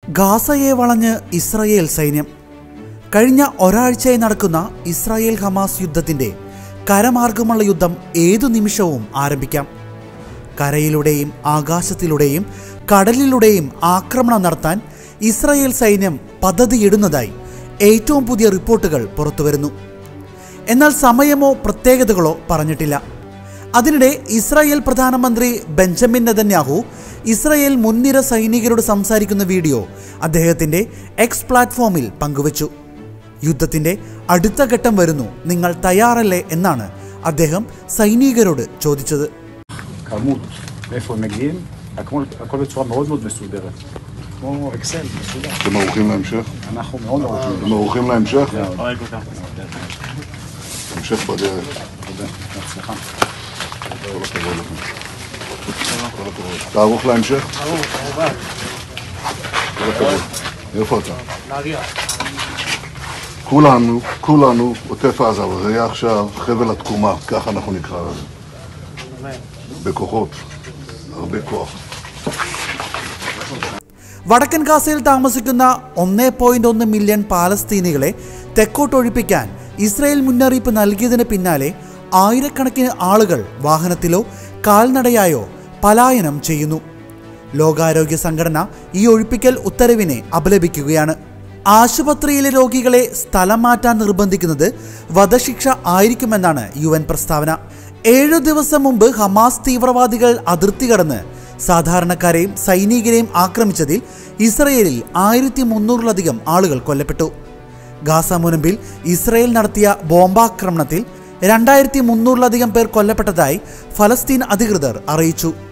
ഗാസയെ വളഞ്ഞ് ഇസ്രായേൽ സൈന്യം കഴിഞ്ഞ ഒരാഴ്ചയായി നടക്കുന്ന ഇസ്രായേൽ ഹമാസ് യുദ്ധത്തിന്റെ കരമാർഗമുള്ള യുദ്ധം ഏതു നിമിഷവും ആരംഭിക്കാം കരയിലൂടെയും ആകാശത്തിലൂടെയും കടലിലൂടെയും ആക്രമണം നടത്താൻ ഇസ്രായേൽ സൈന്യം പദ്ധതിയിടുന്നതായി ഏറ്റവും പുതിയ റിപ്പോർട്ടുകൾ പുറത്തുവരുന്നു എന്നാൽ സമയമോ പ്രത്യേകതകളോ പറഞ്ഞിട്ടില്ല അതിനിടെ ഇസ്രായേൽ പ്രധാനമന്ത്രി ബെഞ്ചമിൻ നെതന്യാഹു ഇസ്രായേൽ മുൻനിര സൈനികരോട് സംസാരിക്കുന്ന വീഡിയോ അദ്ദേഹത്തിന്റെ എക്സ് പ്ലാറ്റ്ഫോമിൽ പങ്കുവച്ചു യുദ്ധത്തിന്റെ അടുത്ത ഘട്ടം വരുന്നു നിങ്ങൾ തയ്യാറല്ലേ എന്നാണ് അദ്ദേഹം സൈനികരോട് ചോദിച്ചത് כמות, מאיפה הם מגיעים, הכל, הכל בצורה מאוד מאוד מסודרת. כמו אקסל, מסודר. אתם ערוכים להמשך? אנחנו מאוד ערוכים. אתם ערוכים להמשך? אוהב אותם. המשך בדרך. תודה, בהצלחה. כל הכבוד לכם. כל הכבוד. אתה ערוך להמשך? כל הכבוד. איפה אתה? כולנו, כולנו עוטף עזה, אבל זה יהיה עכשיו חבל התקומה, ככה אנחנו נקרא לזה. בכוחות, הרבה כוח. വടക്കൻ ഗാസയിൽ താമസിക്കുന്ന ഒന്നേ പോയിന്റ് ഒന്ന് മില്യൺ പാലസ്തീനികളെ തെക്കോട്ടൊഴിപ്പിക്കാൻ ഇസ്രായേൽ മുന്നറിയിപ്പ് നൽകിയതിന് പിന്നാലെ ആയിരക്കണക്കിന് ആളുകൾ വാഹനത്തിലോ കാൽനടയായോ പലായനം ചെയ്യുന്നു ലോകാരോഗ്യ സംഘടന ഈ ഒഴിപ്പിക്കൽ ഉത്തരവിനെ അപലപിക്കുകയാണ് ആശുപത്രിയിലെ രോഗികളെ സ്ഥലം മാറ്റാൻ നിർബന്ധിക്കുന്നത് വധശിക്ഷ ആയിരിക്കുമെന്നാണ് യു എൻ പ്രസ്താവന ഏഴു ദിവസം മുമ്പ് ഹമാസ് തീവ്രവാദികൾ അതിർത്തി കടന്ന് സാധാരണക്കാരെയും സൈനികരെയും ആക്രമിച്ചതിൽ ഇസ്രയേലിൽ ആയിരത്തി മുന്നൂറിലധികം ആളുകൾ കൊല്ലപ്പെട്ടു ഗാസ മുനമ്പിൽ ഇസ്രയേൽ നടത്തിയ ബോംബാക്രമണത്തിൽ രണ്ടായിരത്തി മുന്നൂറിലധികം പേർ കൊല്ലപ്പെട്ടതായി ഫലസ്തീൻ അധികൃതർ അറിയിച്ചു